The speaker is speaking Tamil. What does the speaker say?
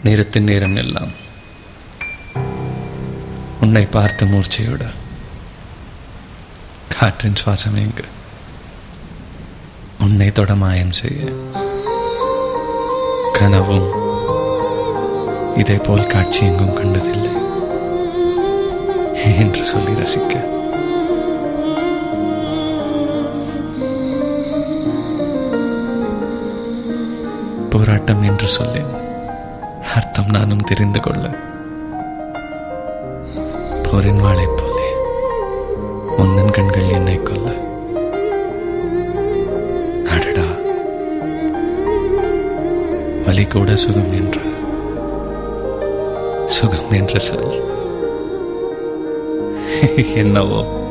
நேரத்தின் நேரம் எல்லாம் உன்னை பார்த்த மூர்ச்சையோட காற்றின் சுவாசம் எங்கு உன்னை தொட மாயம் செய்ய கனவும் இதை போல் காட்சி எங்கும் கண்டதில்லை என்று சொல்லி ரசிக்க போராட்டம் என்று சொல்லேன் அர்த்தம் நானும் தெரிந்து கொள்ள போரின் வாளை போலே முன்னன் கண்கள் என்னை கொல்ல அடடா வலி கூட சுகம் என்று சுகம் என்ற சொல் என்னவோ